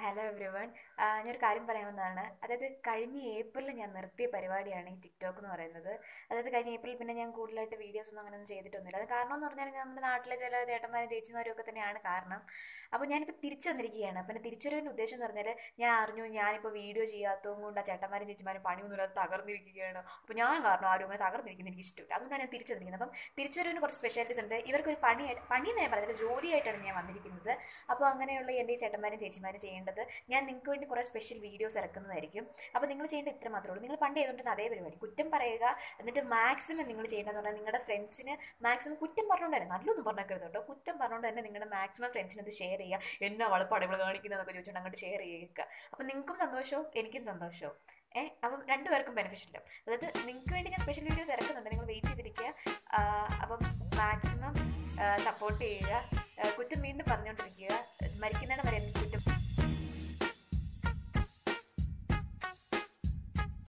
hello every one ഞാനൊരു കാര്യം പറയാൻ വന്നതാണ് അതായത് കഴിഞ്ഞ ഏപ്രിലിൽ ഞാൻ നിർത്തിയ പരിപാടിയാണ് ഈ ടിക്ടോക്ക് എന്ന് പറയുന്നത് അതായത് കഴിഞ്ഞ ഏപ്രിൽ പിന്നെ ഞാൻ കൂടുതലായിട്ട് വീഡിയോസ് ഒന്നും അങ്ങനെ ഒന്നും ചെയ്തിട്ടൊന്നുമില്ല അത് കാരണം എന്ന് പറഞ്ഞാൽ നമ്മുടെ നാട്ടിലെ ചില ചേട്ടന്മാരും ചേച്ചിമാരും ഒക്കെ തന്നെയാണ് കാരണം അപ്പോൾ ഞാനിപ്പോൾ തിരിച്ചു വന്നിരിക്കുകയാണ് അപ്പം എൻ്റെ തിരിച്ചുവരവിൻ്റെ ഉദ്ദേശം എന്ന് പറഞ്ഞാൽ ഞാൻ അറിഞ്ഞു ഞാനിപ്പോൾ വീഡിയോ ചെയ്യാത്തതും കൊണ്ട് ആ ചേട്ടന്മാരും ചേച്ചിമാരും പണിയൊന്നുമില്ലാതെ തകർന്നിരിക്കുകയാണ് അപ്പോൾ ഞാൻ കാരണം ആരും അങ്ങനെ തകർന്നിരിക്കുന്നത് എനിക്ക് ഇഷ്ടമില്ല അതുകൊണ്ടാണ് ഞാൻ തിരിച്ചു വന്നിരിക്കുന്നത് അപ്പം തിരിച്ചുവരവിന് കുറച്ച് സ്പെഷ്യാലിറ്റീസ് ഉണ്ട് ഇവർക്കൊരു പണിയായിട്ട് പണി എന്ന് ഞാൻ പറയുന്നത് ജോലിയായിട്ടാണ് ഞാൻ വന്നിരിക്കുന്നത് അപ്പോൾ അങ്ങനെയുള്ള എൻ്റെ ഈ ചേട്ടന്മാരും ചേച്ചിമാരും ചെയ്യേണ്ടത് ഞാൻ നിങ്ങൾക്ക് വേണ്ടി കുറേ സ്പെഷ്യൽ വീഡിയോസ് ഇറക്കുന്നതായിരിക്കും അപ്പോൾ നിങ്ങൾ ചെയ്യേണ്ടത് ഇത്ര മാത്രമേ ഉള്ളൂ നിങ്ങൾ പണ്ട് ചെയ്തുകൊണ്ടിരുന്ന അതേ പരിപാടി കുറ്റം പറയുക എന്നിട്ട് മാക്സിമം നിങ്ങൾ ചെയ്യേണ്ടതെന്ന് പറഞ്ഞാൽ നിങ്ങളുടെ ഫ്രണ്ട്സിന് മാക്സിമം കുറ്റം പറഞ്ഞുകൊണ്ട് തന്നെ നല്ലൊന്നും പറഞ്ഞേക്കരുത് കേട്ടോ കുറ്റം പറഞ്ഞുകൊണ്ട് തന്നെ നിങ്ങളുടെ മാക്സിമം ഫ്രണ്ട്സിന് അത് ഷെയർ ചെയ്യുക എന്നാ അവൾ പടകൾ കാണിക്കുന്നതൊക്കെ ചോദിച്ചുകൊണ്ട് അങ്ങോട്ട് ഷെയർ ചെയ്യുക അപ്പോൾ നിങ്ങൾക്കും സന്തോഷവും എനിക്കും സന്തോഷവും ഏ അപ്പം രണ്ടുപേർക്കും ബെനിഫിഷ്യൽ അതായത് നിങ്ങൾക്ക് വേണ്ടി ഞാൻ സ്പെഷ്യൽ വീഡിയോസ് ഇറക്കുന്നുണ്ട് നിങ്ങൾ വെയിറ്റ് ചെയ്തിരിക്കുക ആ, അപ്പം മാക്സിമം സപ്പോർട്ട് ചെയ്യുക ആ, കുറ്റം വീണ്ടും പറഞ്ഞുകൊണ്ടിരിക്കുക മരിക്കുന്നതിന് വരെ